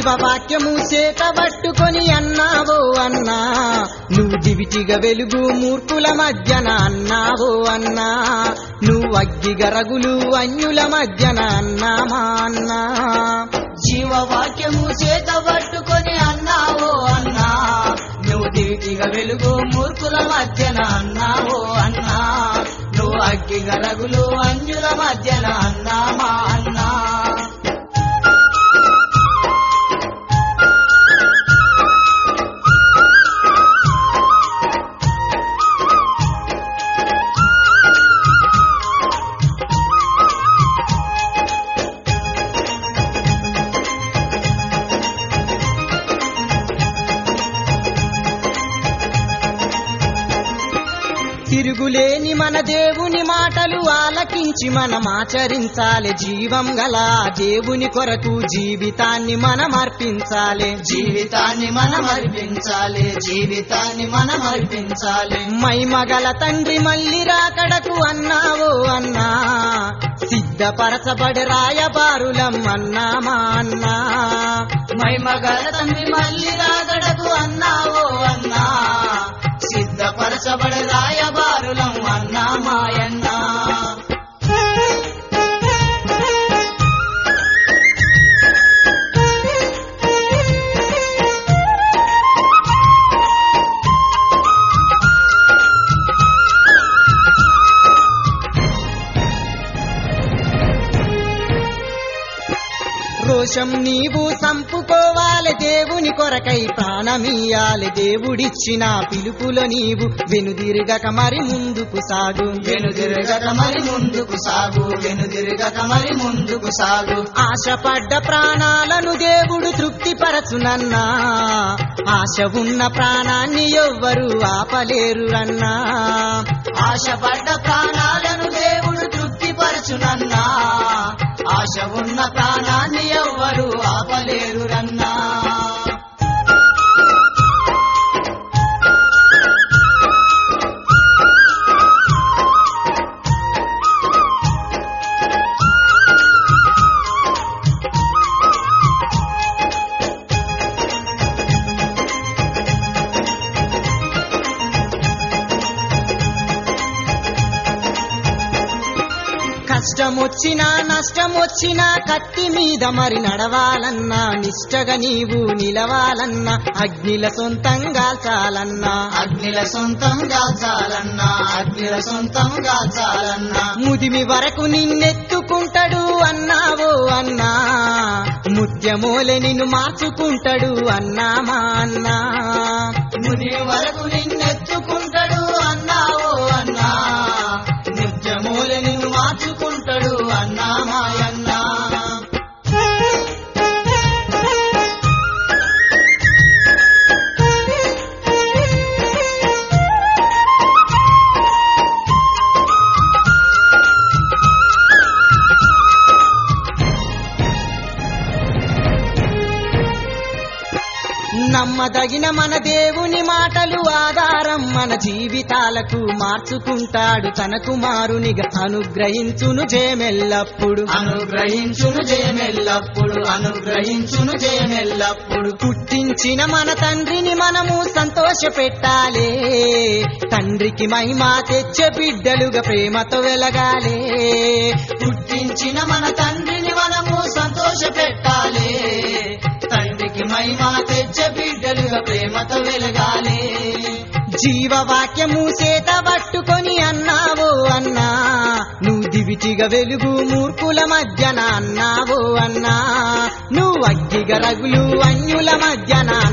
జీవవాక్యము చేత పట్టుకొని అన్నావో అన్నా నువ్వు దివిటిగా వెలుగు మూర్ఖుల మధ్యన అన్నావో అన్నా నువ్వు అగ్గిగ రగులు అన్యుల మధ్యన అన్నామా అన్నా జీవవాక్యము చేత పట్టుకొని అన్నావో అన్నా నువ్వు దివిటిగా వెలుగు మూర్ఖుల మధ్యన అన్నావో అన్నా నువ్వు అగ్గి గరగులు అంజుల మధ్యన అన్నామా అన్నా తిరుగులేని మన దేవుని మాటలు ఆలకించి మనం ఆచరించాలి జీవం గల ఆ దేవుని కొరకు జీవితాన్ని మనం అర్పించాలి జీవితాన్ని మనం అర్పించాలి జీవితాన్ని మనం అర్పించాలి మైమగల తండ్రి మళ్ళీ రాకడకు అన్నావో అన్నా సిద్ధపరచబడి రాయబారులం అన్నామా అన్నా మైమగల తండ్రి మళ్ళీ రాగడకు అన్నావో అన్నా సిద్ధపరచబడి రాయబారులం అన్నా మాయన్నా రోషం నీవు సంపుకోవాలి దేవుని కొరకై ప్రాణమీయాలి దేవుడిచ్చిన పిలుపులో నీవు వెనుదిరగక మరి ముందుకు సాగు వెనుదిరగక మరి ముందుకు సాగు వెనుదిరగక మరి ముందుకు సాగు ఆశపడ్డ ప్రాణాలను దేవుడు తృప్తిపరచునన్నా ఆశ ఉన్న ప్రాణాన్ని ఎవ్వరు ఆపలేరు అన్నా ఆశపడ్డ ప్రాణాలను దేవుడు తృప్తిపరచునన్నా ఆశ ఉన్న ప్రాణాన్ని ఎవ్వరు ఆపలేరు రన్నా కష్టం వచ్చినా నష్టం వచ్చినా కత్తి మీద మరి నడవాలన్నా నిష్టగా నీవు నిలవాలన్నా అగ్నిల సొంతంగా చాలన్నా అగ్నిల సొంతం గాల్చాలన్నా అగ్నిల సొంతం గాల్చాలన్నా ముదిమి వరకు నిన్నెత్తుకుంటాడు అన్నావో అన్నా ముత్యమోలె నిన్ను మార్చుకుంటాడు అన్నామా అన్నా ముని వరకు నిన్నెత్తుకుంటాడు అన్నావో అన్నా నిత్యమూల నిన్ను మార్చుకుంటాడు అన్నా మాయన్నా నమ్మదగిన మన దేవుని మాటలు ఆధారం మన జీవితాలకు మార్చుకుంటాడు తన కుమారునిగా అనుగ్రహించును జయమెల్లప్పుడు అనుగ్రహించును జయమెల్లప్పుడు అనుగ్రహించును జయమెల్లప్పుడు పుట్టించిన మన తండ్రిని మనము సంతోష పెట్టాలి తండ్రికి మహిమ తెచ్చే బిడ్డలుగా ప్రేమతో వెలగాలి పుట్టించిన మన తండ్రిని మనము సంతోష పెట్టాలి తండ్రికి మహిమ తెచ్చే బిడ్డలుగా ప్రేమతో వెలగాలి జీవవాక్యము చేత పట్టుకొని అన్నావో అన్నా నువ్వు దివిటిగా వెలుగు మూర్ఖుల మధ్యన అన్నావో అన్నా నువ్వు అగ్గిగ రగులు అన్యుల మధ్యన